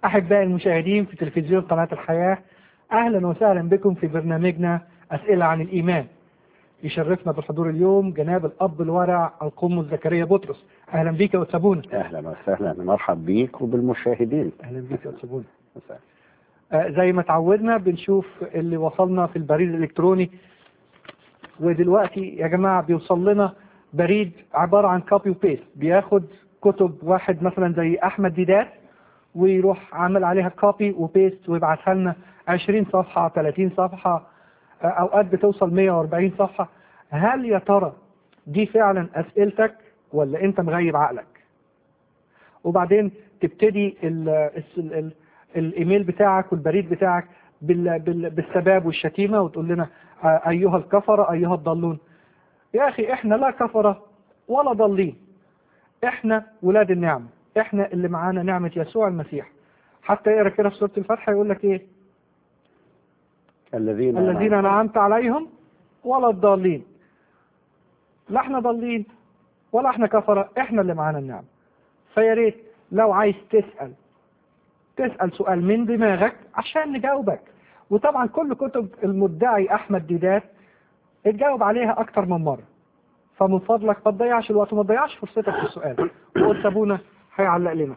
أحبائي المشاهدين في تلفزيون قناة الحياة أهلا وسهلا بكم في برنامجنا أسئلة عن الإيمان يشرفنا بالحضور اليوم جناب الأب الورع القم زكريا بطرس أهلا بيك يا أتسابونا اهلا وسهلا مرحب بيك وبالمشاهدين أهلا بيك يا أتسابونا وسهلا. آه، زي ما تعودنا بنشوف اللي وصلنا في البريد الإلكتروني ودلوقتي يا جماعة بيوصل لنا بريد عبارة عن كوبي وبيست بياخد كتب واحد مثلا زي أحمد ديدات ويروح عامل عليها كوبي وبيست ويبعتها لنا 20 صفحة 30 صفحة آه، أوقات بتوصل 140 صفحة هل يا ترى دي فعلا أسئلتك ولا أنت مغيب عقلك وبعدين تبتدي ال ال ال الايميل بتاعك والبريد بتاعك بال بال بالسباب والشتيمه وتقول لنا آه، ايها الكفره ايها الضالون يا اخي احنا لا كفره ولا ضالين احنا ولاد النعمه احنا اللي معانا نعمه يسوع المسيح حتى يقرا كده في سوره الفتح يقول لك ايه الذين الذين انعمت عليهم ولا الضالين لا احنا ضالين ولا احنا كفره احنا اللي معانا النعمه فيا ريت لو عايز تسال تسال سؤال من دماغك عشان نجاوبك وطبعا كل كتب المدعي احمد ديدات اتجاوب عليها اكتر من مره فمن فضلك ما تضيعش الوقت وما تضيعش فرصتك في السؤال وقلت ابونا هيعلق لنا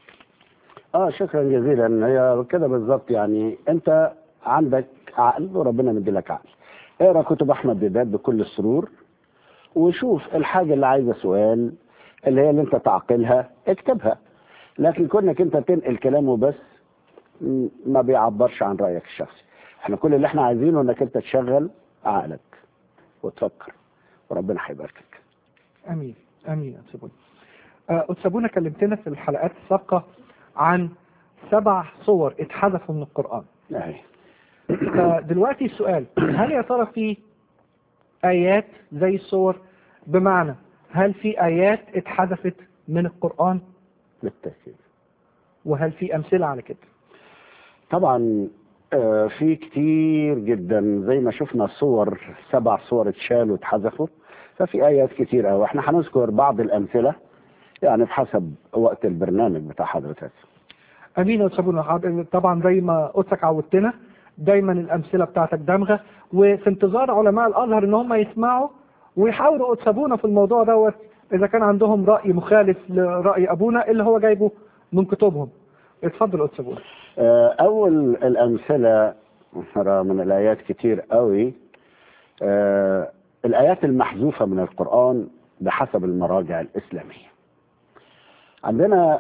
اه شكرا جزيلا هي كده بالظبط يعني انت عندك عقل وربنا مديلك عقل اقرا كتب احمد ديدات بكل السرور وشوف الحاجه اللي عايزه سؤال اللي هي اللي انت تعقلها اكتبها لكن كونك انت تنقل كلامه بس م- ما بيعبرش عن رايك الشخصي احنا كل اللي احنا عايزينه انك انت تشغل عقلك وتفكر وربنا هيباركك امين امين يا أتسابونا آه، أتسابونا كلمتنا في الحلقات السابقه عن سبع صور اتحذفوا من القران اهي فدلوقتي السؤال هل يا ترى في آيات زي الصور بمعنى هل في آيات اتحذفت من القرآن بالتاكيد وهل في أمثلة على كده طبعا آه، في كتير جدا زي ما شفنا صور سبع صور اتشالوا واتحذفوا ففي ايات كتير قوي احنا هنذكر بعض الامثله يعني بحسب وقت البرنامج بتاع حضرتك أمين يا أستاذ حاضر. طبعا زي ما قلتك عودتنا دايما الأمثلة بتاعتك دمغة وفي انتظار علماء الأزهر إن هم يسمعوا ويحاولوا يتسابونا في الموضوع دوت إذا كان عندهم رأي مخالف لرأي أبونا اللي هو جايبه من كتبهم اتفضل يا أستاذ آه، اول الامثله نرى من الايات كتير قوي آه، الايات المحذوفه من القران بحسب المراجع الاسلاميه عندنا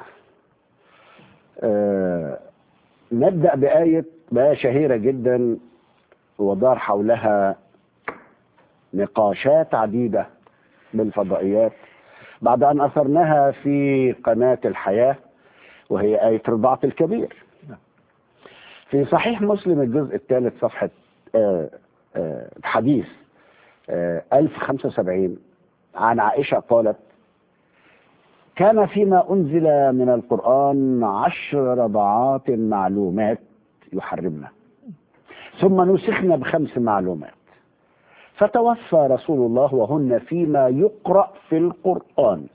آه، نبدا بايه بآية شهيره جدا ودار حولها نقاشات عديده بالفضائيات بعد ان اثرناها في قناه الحياه وهي آية رضاعة الكبير نعم. في صحيح مسلم الجزء الثالث صفحة آه، آه، حديث آه، 1075 عن عائشة قالت كان فيما أنزل من القرآن عشر رضعات معلومات يحرمنا ثم نسخنا بخمس معلومات فتوفى رسول الله وهن فيما يقرأ في القرآن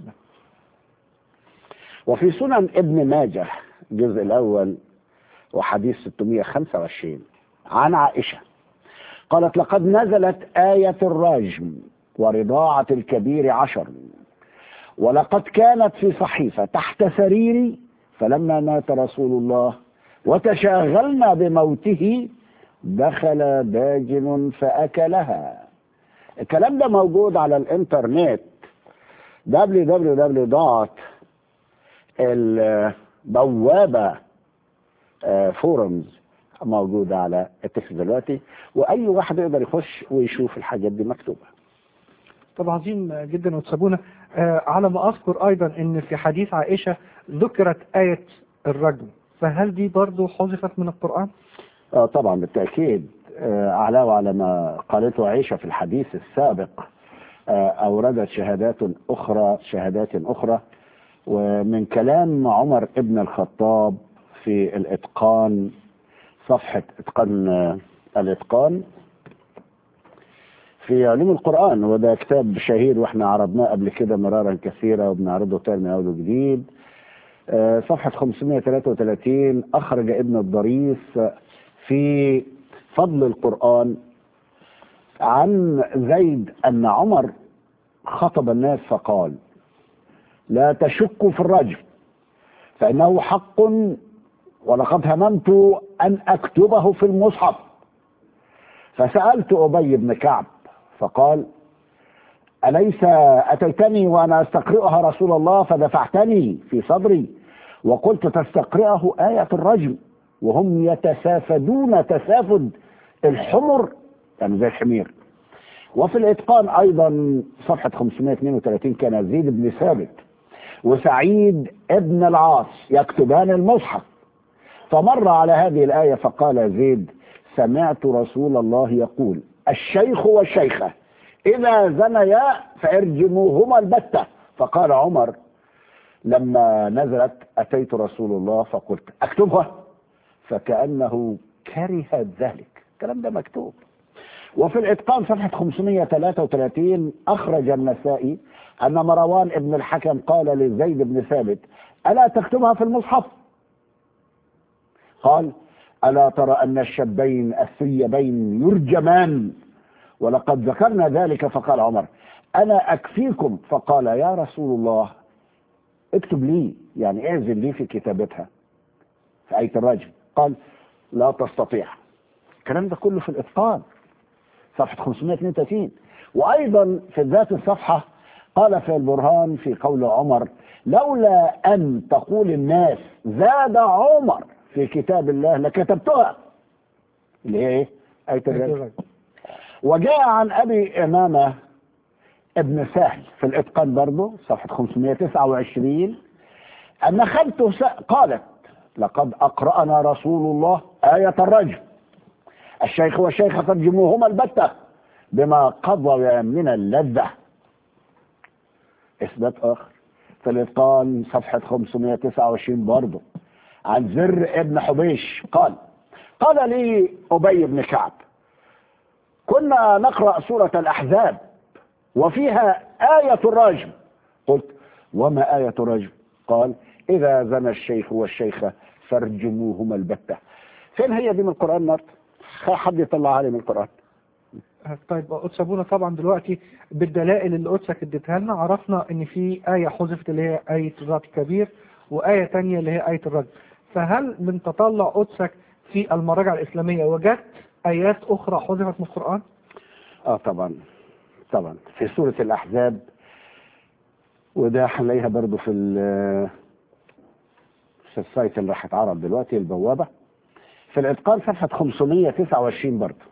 وفي سنن ابن ماجه الجزء الأول وحديث 625 عن عائشة قالت لقد نزلت آية الرجم ورضاعة الكبير عشر ولقد كانت في صحيفة تحت سريري فلما مات رسول الله وتشاغلنا بموته دخل داجن فأكلها الكلام ده موجود على الانترنت www. البوابة آه، فورمز موجودة على التكست دلوقتي وأي واحد يقدر يخش ويشوف الحاجات دي مكتوبة طب عظيم جدا وتسابونا آه على ما أذكر أيضا أن في حديث عائشة ذكرت آية الرجم فهل دي برضو حذفت من القرآن؟ آه طبعا بالتأكيد آه علاوة على ما قالته عائشة في الحديث السابق آه أوردت شهادات أخرى شهادات أخرى ومن كلام عمر ابن الخطاب في الإتقان صفحة إتقان آه، الإتقان في علوم القرآن وده كتاب شهير واحنا عرضناه قبل كده مرارا كثيرة وبنعرضه تاني من أول وجديد آه، صفحة 533 أخرج ابن الضريس في فضل القرآن عن زيد أن عمر خطب الناس فقال لا تشكوا في الرجل فإنه حق ولقد هممت أن أكتبه في المصحف فسألت أبي بن كعب فقال أليس أتيتني وأنا أستقرئها رسول الله فدفعتني في صدري وقلت تستقرئه آية الرجم وهم يتسافدون تسافد الحمر يعني زي الحمير وفي الإتقان أيضا صفحة 532 كان زيد بن ثابت وسعيد ابن العاص يكتبان المصحف فمر على هذه الآية فقال زيد سمعت رسول الله يقول الشيخ والشيخة إذا زنيا فارجموهما البتة فقال عمر لما نزلت أتيت رسول الله فقلت أكتبها فكأنه كره ذلك الكلام ده مكتوب وفي الإتقان صفحة 533 أخرج النسائي أن مروان ابن الحكم قال لزيد بن ثابت ألا تكتبها في المصحف قال ألا ترى أن الشابين الثيبين يرجمان ولقد ذكرنا ذلك فقال عمر أنا أكفيكم فقال يا رسول الله اكتب لي يعني اعزل لي في كتابتها في آية الرجل قال لا تستطيع الكلام ده كله في الإتقان صفحة 532 وأيضا في ذات الصفحة قال في البرهان في قول عمر لولا أن تقول الناس زاد عمر في كتاب الله لكتبتها اللي هي ايه؟ آية الرجل وجاء عن أبي إمامة ابن سهل في الإتقان برضه صفحة 529 أن خالته س- قالت لقد أقرأنا رسول الله آية الرجل الشيخ والشيخة ترجموهما البتة بما قضى من اللذة إثبات آخر في الإتقان صفحة 529 برضه عن زر ابن حبيش قال قال لي أبي بن كعب كنا نقرأ سورة الأحزاب وفيها آية الرجم قلت وما آية الرجم قال إذا زنى الشيخ والشيخة فارجموهما البتة فين هي دي من القرآن نرد حد يطلعها لي من القرآن طيب قدس ابونا طبعا دلوقتي بالدلائل اللي قدسك اديتها لنا عرفنا ان في آية حذفت اللي هي آية الرات الكبير وآية تانية اللي هي آية الرجل فهل من تطلع قدسك في المراجع الإسلامية وجدت آيات أخرى حذفت من القرآن؟ اه طبعا طبعا في سورة الأحزاب وده هنلاقيها برضو في ال- في السايت اللي راح اتعرض دلوقتي البوابة في الإتقان صفحة 529 برضو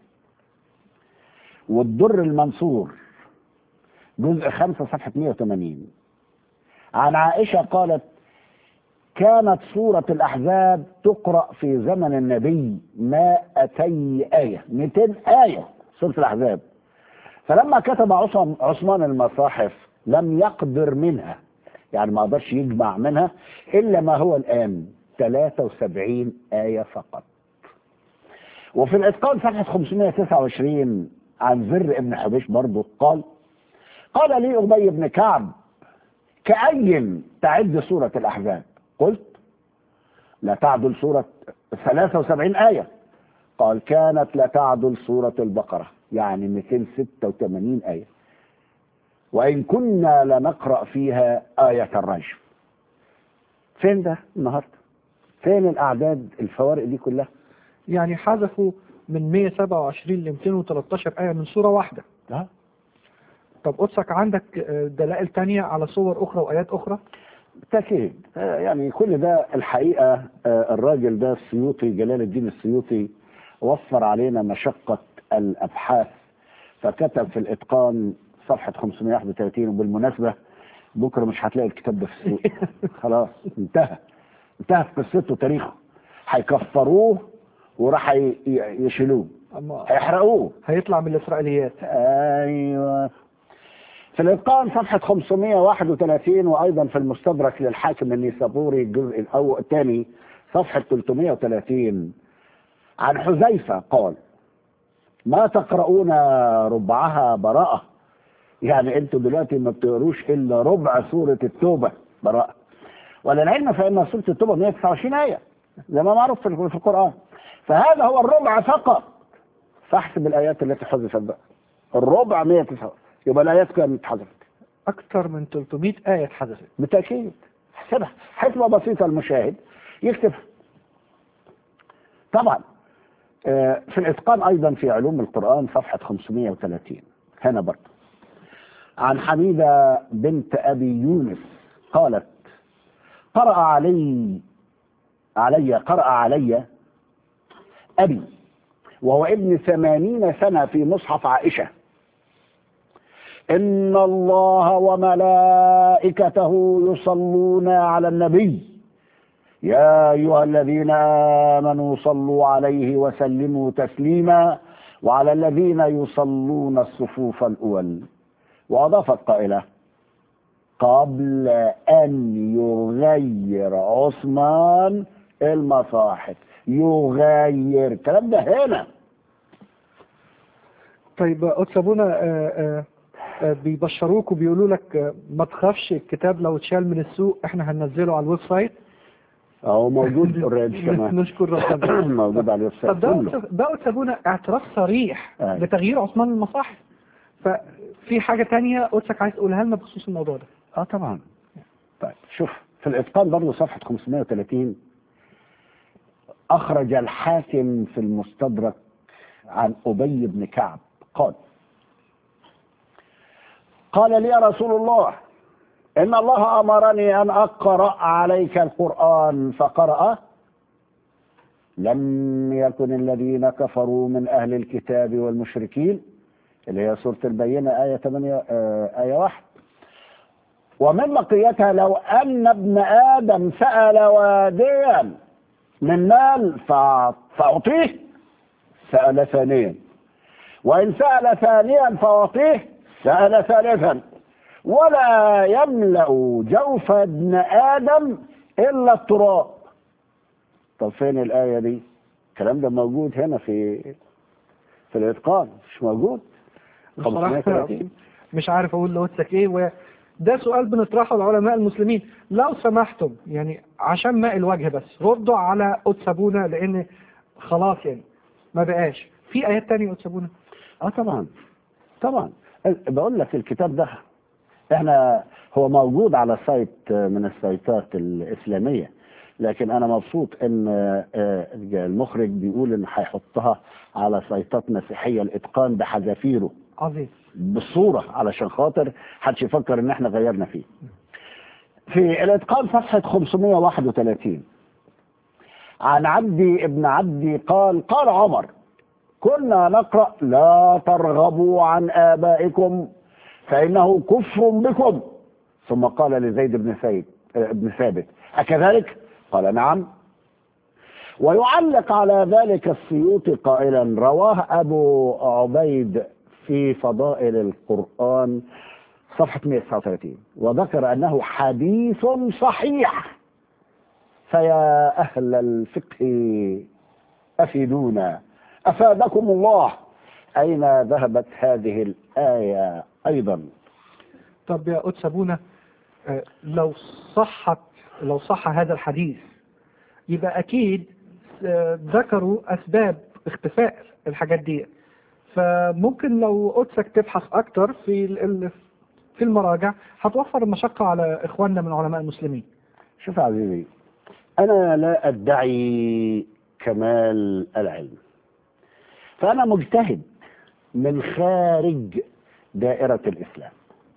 والدر المنصور جزء 5 صفحة 180 عن عائشة قالت كانت سورة الأحزاب تقرأ في زمن النبي مائتي آية 200 آية سورة الأحزاب فلما كتب عصم عثمان المصاحف لم يقدر منها يعني ما قدرش يجمع منها إلا ما هو الآن 73 آية فقط وفي الإتقان صفحة 529 عن زر ابن حبيش برضه قال قال لي أبي بن كعب كأي تعد سورة الأحزاب قلت لا تعدل سورة 73 آية قال كانت لا تعدل سورة البقرة يعني 286 آية وإن كنا لنقرأ فيها آية الرجم فين ده النهاردة فين الأعداد الفوارق دي كلها يعني حذفوا من 127 ل 213 آية من سورة واحدة ها؟ طب قدسك عندك آه، دلائل تانية على صور أخرى وآيات أخرى؟ بالتأكيد آه، يعني كل ده الحقيقة آه، الراجل ده السيوطي جلال الدين السيوطي وفر علينا مشقة الأبحاث فكتب في الإتقان صفحة 531 وبالمناسبة بكرة مش هتلاقي الكتاب ده في السوق خلاص انتهى انتهت قصته تاريخه هيكفروه وراح ي- ي- يشيلوه أما هيحرقوه هيطلع من الإسرائيليات ايوه في الاتقان صفحة 531 وايضا في المستدرك للحاكم النيسابوري الجزء الاول الثاني صفحة 330 عن حذيفة قال ما تقرؤون ربعها براءة يعني انتوا دلوقتي ما بتقروش الا ربع سورة التوبة براءة وللعلم فإن سورة التوبة 129 آية زي ما معروف في في القرآن فهذا هو الربع فقط فاحسب الآيات التي حذفت بقى الربع 109 يبقى الآيات كانت اتحذفت أكثر من 300 آية اتحذفت بالتأكيد احسبها حسبة بسيطة المشاهد يكتب طبعا آه، في الإتقان أيضا في علوم القرآن صفحة 530 هنا برضه عن حميدة بنت أبي يونس قالت قرأ علي علي قرأ علي أبي وهو ابن ثمانين سنة في مصحف عائشة إن الله وملائكته يصلون على النبي يا أيها الذين آمنوا صلوا عليه وسلموا تسليما وعلى الذين يصلون الصفوف الأول وأضافت قائلة قبل أن يغير عثمان المصاحف يغير الكلام ده هنا طيب قدس أبونا آه، آه، آه، بيبشروك وبيقولوا لك آه، ما تخافش الكتاب لو اتشال من السوق احنا هننزله على الويب سايت أهو موجود اوريدي كمان نشكر ربنا موجود على الويب سايت طب ده كله قدس- ده قدس أبونا اعتراف صريح أيوة. لتغيير عثمان المصاحف ففي حاجة تانية قدسك عايز تقولها لنا بخصوص الموضوع ده اه طبعا طيب شوف في الاتقان برضه صفحه 530 اخرج الحاكم في المستدرك عن ابي بن كعب قال قال لي يا رسول الله ان الله امرني ان اقرا عليك القران فقرأ لم يكن الذين كفروا من اهل الكتاب والمشركين اللي هي سوره البينه ايه 8 آه، ايه 1 ومن بقيتها لو أن ابن آدم سأل واديا من مال فأع- فأعطيه سأل ثانيا وإن سأل ثانيا فأعطيه سأل ثالثا ولا يملأ جوف ابن آدم إلا التراب طب فين الآية دي الكلام ده موجود هنا في في الإتقان مش موجود بصراحة 530 مش عارف اقول لقدسك ايه وده سؤال بنطرحه لعلماء المسلمين لو سمحتم يعني عشان ماء الوجه بس ردوا على قدس ابونا لان خلاص يعني ما بقاش في ايات تانية قدس ابونا اه طبعا طبعا بقول لك الكتاب ده احنا هو موجود على سايت من السايتات الاسلاميه لكن انا مبسوط ان آه، المخرج بيقول ان هيحطها على سايتات مسيحيه الاتقان بحذافيره عظيم بالصوره علشان خاطر محدش يفكر ان احنا غيرنا فيه. في الاتقان صفحه 531 عن عبدي ابن عبدي قال قال عمر كنا نقرأ لا ترغبوا عن آبائكم فإنه كفر بكم ثم قال لزيد بن ثابت ابن ثابت أكذلك؟ قال نعم ويعلق على ذلك السيوطي قائلا رواه أبو عبيد في فضائل القرآن صفحة 139 وذكر أنه حديث صحيح فيا أهل الفقه أفيدونا أفادكم الله أين ذهبت هذه الآية أيضا طب يا قدس ابونا آه، لو صحت لو صح هذا الحديث يبقى اكيد آه، ذكروا اسباب اختفاء الحاجات دي فممكن لو قدسك تبحث اكتر في ال- ال- في المراجع هتوفر المشقة على اخواننا من علماء المسلمين شوف يا عزيزي أنا لا أدعي كمال العلم فأنا مجتهد من خارج دائرة الإسلام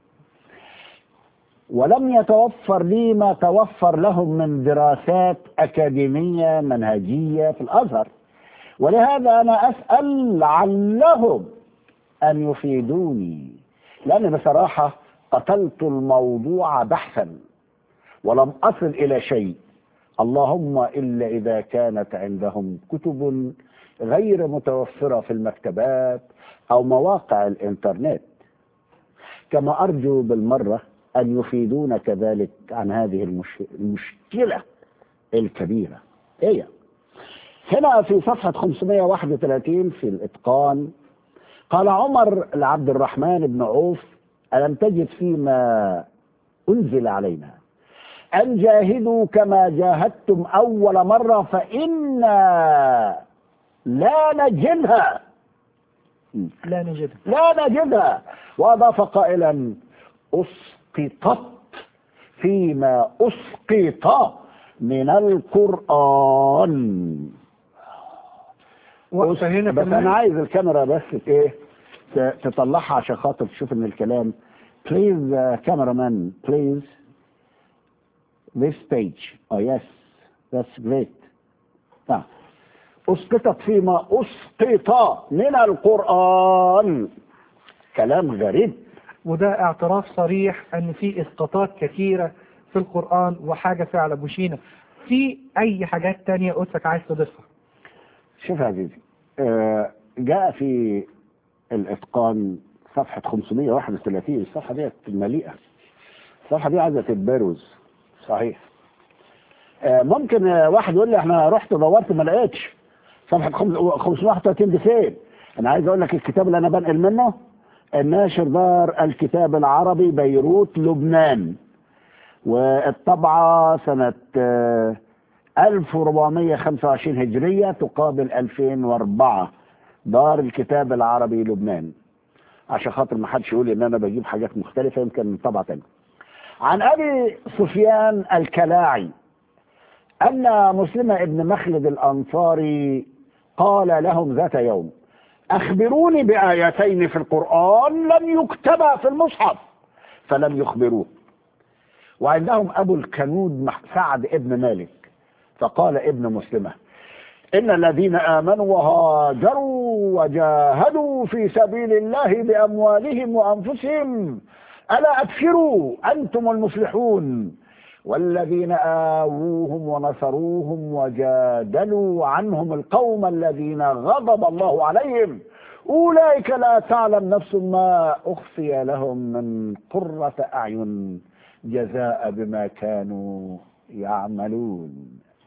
ولم يتوفر لي ما توفر لهم من دراسات أكاديمية منهجية في الأزهر ولهذا أنا أسأل لعلهم أن يفيدوني لأن بصراحة قتلت الموضوع بحثا ولم أصل إلى شيء اللهم إلا إذا كانت عندهم كتب غير متوفرة في المكتبات أو مواقع الإنترنت كما أرجو بالمرة أن يفيدون كذلك عن هذه المش... المشكلة الكبيرة هي هنا في صفحة 531 في الإتقان قال عمر لعبد الرحمن بن عوف ألم تجد فيما أنزل علينا أن جاهدوا كما جاهدتم أول مرة فإنا لا نجدها لا نجدها لا نجدها وأضاف قائلا أسقطت فيما أسقط من القرآن وقفة هنا بس كمان. أنا عايز الكاميرا بس إيه ت- تطلعها عشان خاطر تشوف إن الكلام please uh, cameraman please this page oh yes that's great آه. أسقطت فيما أسقط من القرآن كلام غريب وده اعتراف صريح ان في اسقاطات كثيرة في القرآن وحاجة فعلا مشينة في اي حاجات تانية قدسك عايز تضيفها شوف يا عزيزي آه، جاء في الاتقان صفحة 531 الصفحة دي مليئة الصفحة دي عايزة تتبروز صحيح آه، ممكن آه، واحد يقول لي احنا رحت دورت ما لقيتش صفحة خمس- 531 دي فين؟ انا عايز اقول لك الكتاب اللي انا بنقل منه الناشر دار الكتاب العربي بيروت لبنان والطبعة سنة آه، 1425 هجرية تقابل 2004 دار الكتاب العربي لبنان عشان خاطر ما حدش يقول ان انا بجيب حاجات مختلفة يمكن من طبعة تانية عن ابي سفيان الكلاعي ان مسلم ابن مخلد الانصاري قال لهم ذات يوم اخبروني بايتين في القرآن لم يكتبا في المصحف فلم يخبروه وعندهم ابو الكنود مح- سعد ابن مالك فقال ابن مسلمة إن الذين آمنوا وهاجروا وجاهدوا في سبيل الله بأموالهم وأنفسهم ألا أبشروا أنتم المفلحون والذين آووهم ونصروهم وجادلوا عنهم القوم الذين غضب الله عليهم أولئك لا تعلم نفس ما أخفي لهم من قرة أعين جزاء بما كانوا يعملون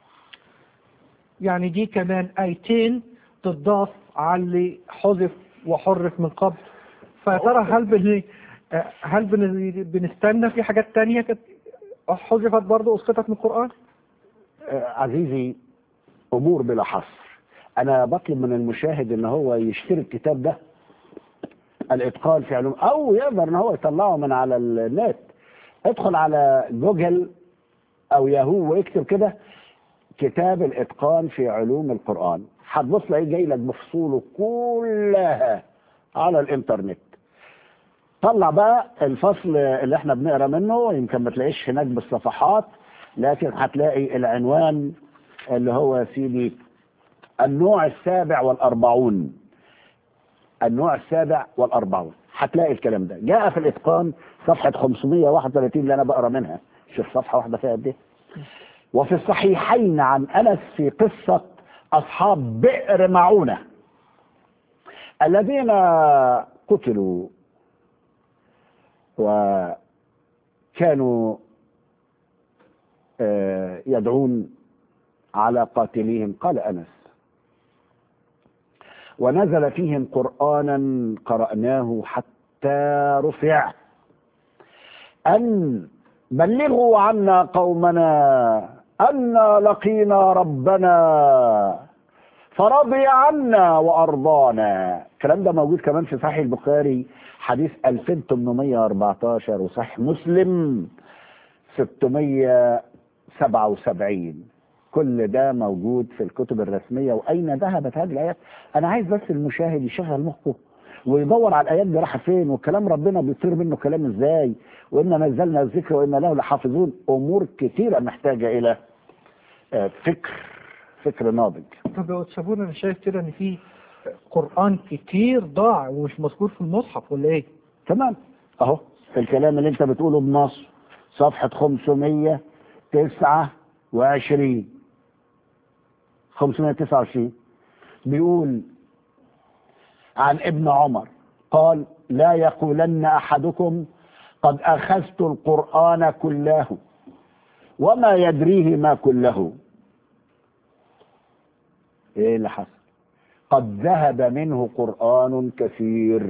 يعني دي كمان ايتين تضاف على اللي حذف وحرف من قبل فيا ترى هل بن هل بن... بنستنى في حاجات تانية كانت حذفت برضه اسقطت من القرآن؟ آه، عزيزي امور بلا حصر انا بطلب من المشاهد ان هو يشتري الكتاب ده الاتقان في علوم او يقدر ان هو يطلعه من على النت ادخل على جوجل او ياهو واكتب كده كتاب الاتقان في علوم القران هتبص تلاقيه جاي لك بفصوله كلها على الانترنت طلع بقى الفصل اللي احنا بنقرا منه يمكن ما تلاقيش هناك بالصفحات لكن هتلاقي العنوان اللي هو يا سيدي النوع السابع والأربعون النوع السابع والأربعون هتلاقي الكلام ده جاء في الإتقان صفحة 531 اللي أنا بقرا منها شوف صفحة واحدة فيها قد إيه وفي الصحيحين عن أنس في قصة أصحاب بئر معونة الذين قتلوا وكانوا آه، يدعون على قاتليهم قال أنس ونزل فيهم قرآنا قرأناه حتى رفع أن بلغوا عنا قومنا أنا لقينا ربنا فرضي عنا وأرضانا الكلام ده موجود كمان في صحيح البخاري حديث 2814 وصحيح مسلم 677 كل ده موجود في الكتب الرسمية وأين ذهبت هذه الآيات أنا عايز بس المشاهد يشغل مخه ويدور على الآيات دي رايحة فين وكلام ربنا بيطير منه كلام إزاي وإنا نزلنا الذكر وإنا له لحافظون أمور كثيرة محتاجة إلى آه، فكر فكر ناضج طب يا أستاذ أنا شايف كده إن في قرآن كتير ضاع ومش مذكور في المصحف ولا إيه؟ تمام اهو الكلام اللي انت بتقوله بنص صفحة 529 529 بيقول عن ابن عمر قال لا يقولن احدكم قد اخذت القرآن كله وما يدريه ما كله ايه اللي حصل قد ذهب منه قرآن كثير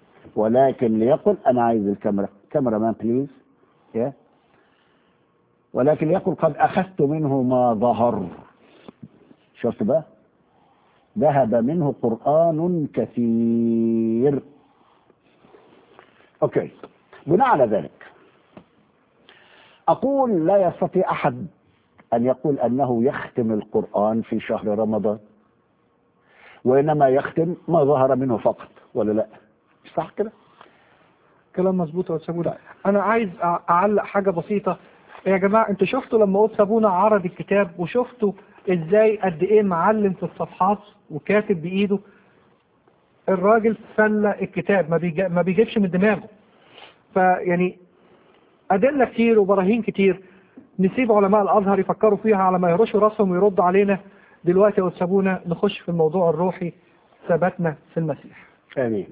ولكن ليقل انا عايز الكاميرا كاميرا مان بليز يا ولكن يقول قد أخذت منه ما ظهر شفت بقى ذهب منه قرآن كثير أوكي بناء على ذلك أقول لا يستطيع أحد أن يقول أنه يختم القرآن في شهر رمضان وإنما يختم ما ظهر منه فقط ولا لا مش صح كده كلام مظبوط يا أستاذ سابونا انا عايز أع- اعلق حاجه بسيطه يا جماعه انتوا شفتوا لما قلت سابونا عرض الكتاب وشفتوا ازاي قد ايه معلم في الصفحات وكاتب بايده الراجل سلى الكتاب ما, بيجا ما بيجيبش من دماغه فيعني ادله كتير وبراهين كتير نسيب علماء الازهر يفكروا فيها على ما يهرشوا راسهم ويردوا علينا دلوقتي يا أستاذ سابونا نخش في الموضوع الروحي ثبتنا في المسيح آمين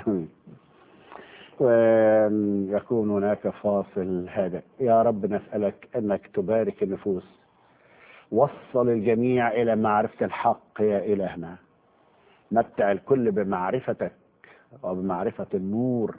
ويكون هناك فاصل هذا يا رب نسألك أنك تبارك النفوس وصل الجميع إلى معرفة الحق يا إلهنا متع الكل بمعرفتك وبمعرفة النور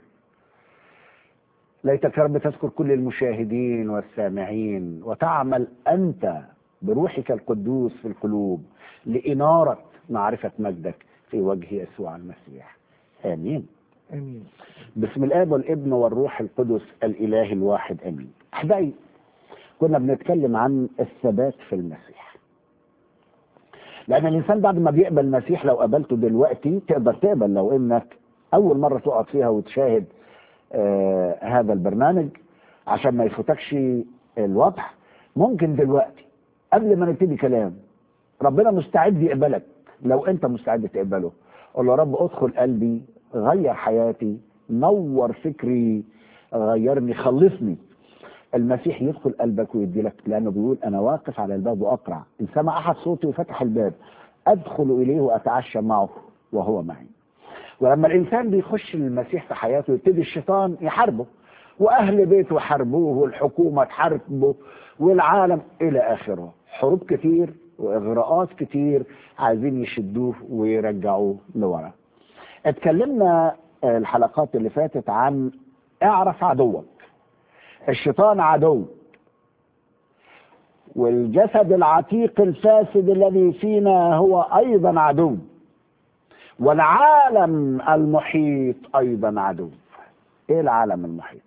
ليتك يا رب تذكر كل المشاهدين والسامعين وتعمل أنت بروحك القدوس في القلوب لإنارة معرفة مجدك في وجه يسوع المسيح آمين امين بسم الاب والابن والروح القدس الاله الواحد امين احبائي كنا بنتكلم عن الثبات في المسيح لان الانسان بعد ما بيقبل المسيح لو قابلته دلوقتي تقدر تقبل لو انك اول مره تقعد فيها وتشاهد آه هذا البرنامج عشان ما يفوتكش الوضع ممكن دلوقتي قبل ما نبتدي كلام ربنا مستعد يقبلك لو انت مستعد تقبله قول له يا رب ادخل قلبي غير حياتي نور فكري غيرني خلصني المسيح يدخل قلبك ويدي لك لانه بيقول انا واقف على الباب واقرع ان سمع احد صوتي وفتح الباب ادخل اليه واتعشى معه وهو معي ولما الانسان بيخش المسيح في حياته يبتدي الشيطان يحاربه واهل بيته يحاربوه والحكومه تحاربه والعالم الى اخره حروب كتير واغراءات كتير عايزين يشدوه ويرجعوه لورا اتكلمنا الحلقات اللي فاتت عن اعرف عدوك الشيطان عدو والجسد العتيق الفاسد الذي فينا هو ايضا عدو والعالم المحيط ايضا عدو ايه العالم المحيط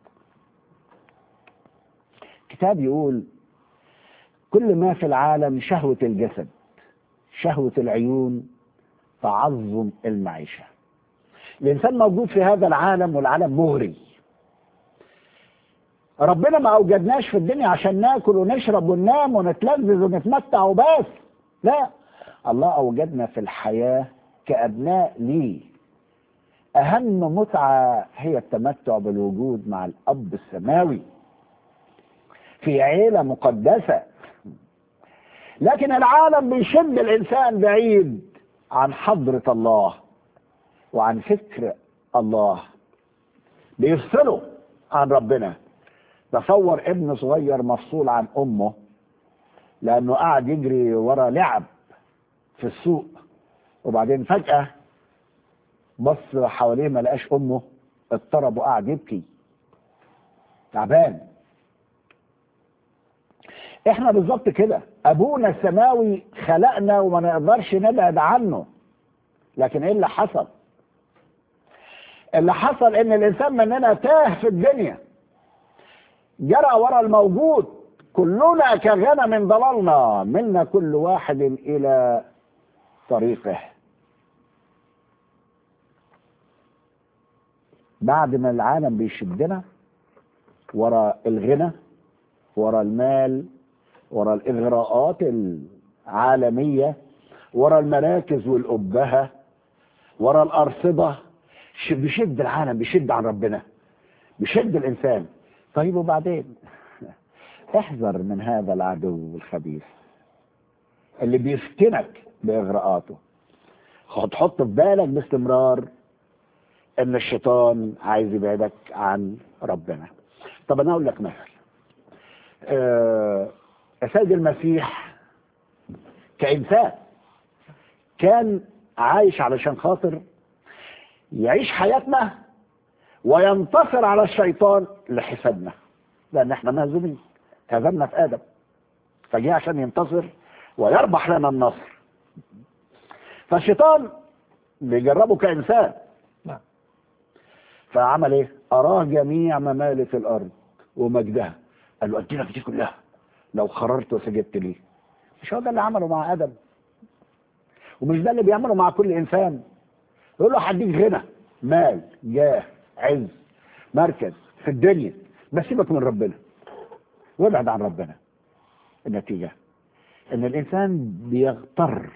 كتاب يقول كل ما في العالم شهوة الجسد شهوة العيون تعظم المعيشة الإنسان موجود في هذا العالم والعالم مغري ربنا ما أوجدناش في الدنيا عشان ناكل ونشرب وننام ونتلذذ ونتمتع وبس لا الله أوجدنا في الحياة كأبناء ليه أهم متعة هي التمتع بالوجود مع الأب السماوي في عيلة مقدسة لكن العالم بيشد الإنسان بعيد عن حضرة الله وعن فكر الله بيفصله عن ربنا تصور ابن صغير مفصول عن امه لانه قاعد يجري ورا لعب في السوق وبعدين فجأة بص حواليه ما لقاش امه اضطرب وقعد يبكي تعبان احنا بالظبط كده ابونا السماوي خلقنا وما نقدرش نبعد عنه لكن ايه اللي حصل اللي حصل ان الانسان مننا تاه في الدنيا جرى ورا الموجود كلنا كغنم ضللنا منا كل واحد الى طريقه بعد ما العالم بيشدنا ورا الغنى ورا المال ورا الاغراءات العالميه ورا المراكز والابهه ورا الارصده ش- بيشد العالم بيشد عن ربنا بيشد الانسان طيب وبعدين احذر من هذا العدو الخبيث اللي بيفتنك باغراءاته خد حط في بالك باستمرار ان الشيطان عايز يبعدك عن ربنا طب انا اقول لك مثل آه، السيد المسيح كانسان كان عايش علشان خاطر يعيش حياتنا وينتصر على الشيطان لحسابنا لان احنا مهزومين هزمنا في ادم فجاء عشان ينتصر ويربح لنا النصر فالشيطان بيجربه كانسان نعم فعمل ايه؟ اراه جميع ممالك الارض ومجدها قال له ادي لك دي كلها لو خررت وسجدت لي مش هو ده اللي عمله مع ادم ومش ده اللي بيعمله مع كل انسان يقول له هديك غنى مال جاه عز مركز في الدنيا بس سيبك من ربنا وابعد عن ربنا النتيجه ان الانسان بيغتر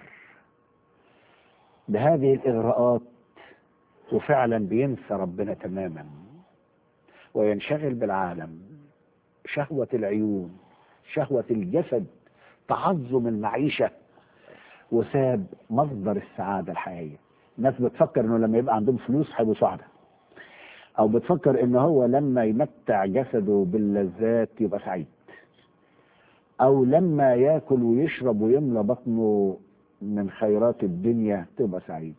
بهذه الاغراءات وفعلا بينسى ربنا تماما وينشغل بالعالم شهوة العيون شهوة الجسد تعظم المعيشة وساب مصدر السعادة الحقيقية الناس بتفكر انه لما يبقى عندهم فلوس هيبقوا سعداء او بتفكر ان هو لما يمتع جسده باللذات يبقى سعيد او لما ياكل ويشرب ويملى بطنه من خيرات الدنيا تبقى سعيد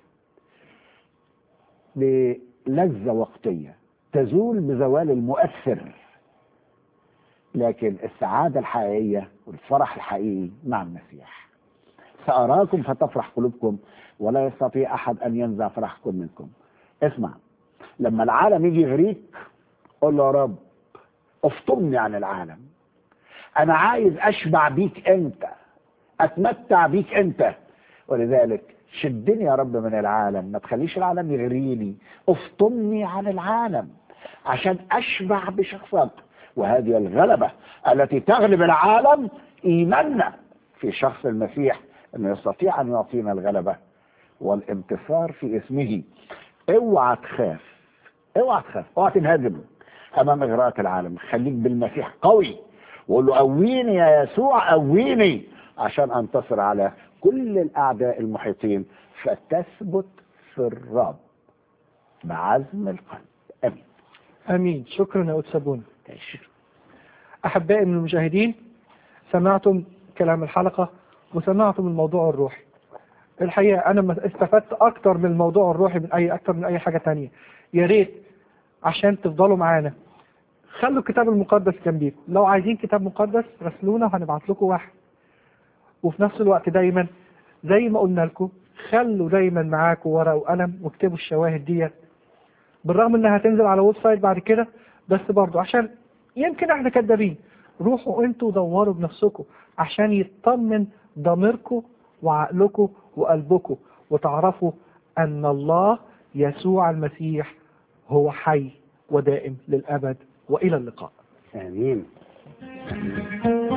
بلذة وقتية تزول بزوال المؤثر لكن السعادة الحقيقية والفرح الحقيقي مع المسيح سأراكم فتفرح قلوبكم ولا يستطيع أحد أن ينزع فرحكم منكم اسمع لما العالم يجي يغريك قول له يا رب افطمني عن العالم أنا عايز أشبع بيك أنت أتمتع بيك أنت ولذلك شدني يا رب من العالم ما تخليش العالم يغريني افطمني عن العالم عشان أشبع بشخصك وهذه الغلبة التي تغلب العالم إيماننا في شخص المسيح أنه يستطيع أن يعطينا الغلبة والانتصار في اسمه اوعى تخاف اوعى تخاف اوعى تنهزم امام اغراءات العالم خليك بالمسيح قوي وقول له قويني يا يسوع قويني عشان انتصر على كل الاعداء المحيطين فتثبت في الرب بعزم القلب امين امين شكرا يا أتسابون تعيش. أحبائي من المشاهدين سمعتم كلام الحلقة وسمعتم الموضوع الروحي الحقيقة أنا ما استفدت أكتر من الموضوع الروحي من أي أكتر من أي حاجة تانية يا ريت عشان تفضلوا معانا خلوا الكتاب المقدس جنبيكم لو عايزين كتاب مقدس راسلونا وهنبعت لكم واحد وفي نفس الوقت دايما زي ما قلنا لكم خلوا دايما معاكم ورقة وقلم واكتبوا الشواهد ديت بالرغم انها هتنزل على ويب سايت بعد كده بس برضو عشان يمكن احنا كدابين روحوا انتوا دوروا بنفسكم عشان يطمن ضميركم وعقلكم وقلبكم وتعرفوا ان الله يسوع المسيح هو حي ودائم للابد والى اللقاء امين